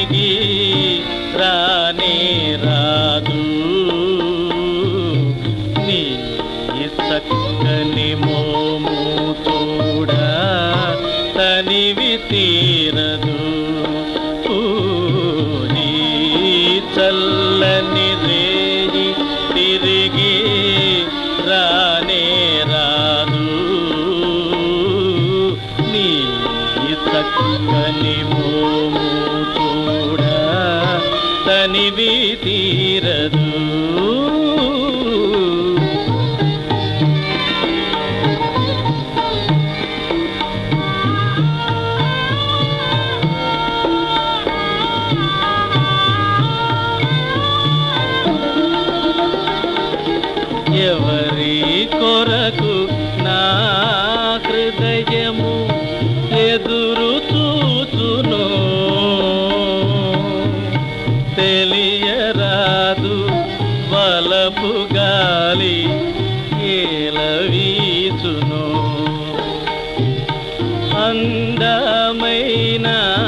తిరిగి రానే రాదు నీ చక్కని మోము చూడ తనివి తీరదు ఊ, నీ చల్లని రేయి తిరిగి రానే రాదు నీ చక్కని మోము చూడ తనివి తీరదు ఎవరి కొరకు నా హృదయము ఎదురు చూచును తెలియరాదు వలపు గాలి ఏల వీచును అందమైన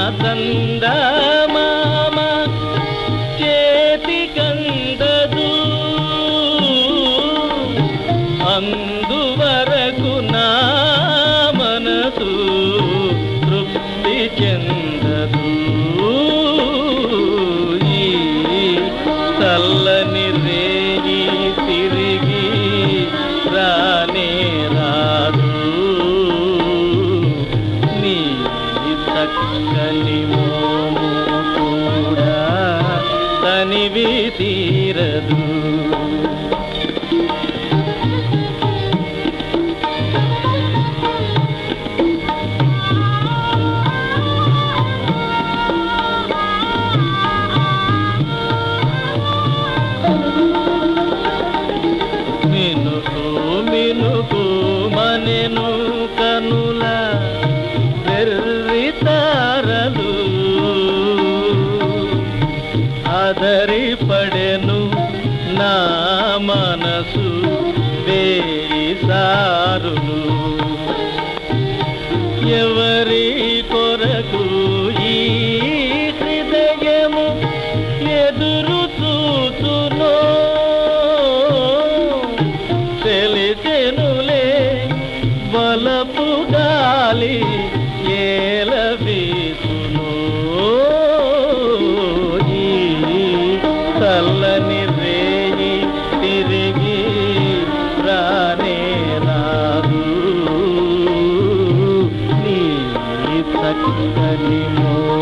దండమామ చేతి కందదు అందువరకు నా మనసు తృప్తి చెందదు ఈ చల్లని రేగి తిరిగి రానే రాదు నీ చక్కని మోము కూడా తనివి తీరదు మినుకు మినుకు మనెను కనుల వెర్రి తారలు అదరి పడెను నా మనసు వేయి సారులు ఎవరి కొరకు ఈ హృదయము ఎదురు చూచునో తెలిసెనులే బలపు గాలి ఏల వీసును ఈ చల్లని రేయి తిరిగి రానే రాదు నీ చక్కని మో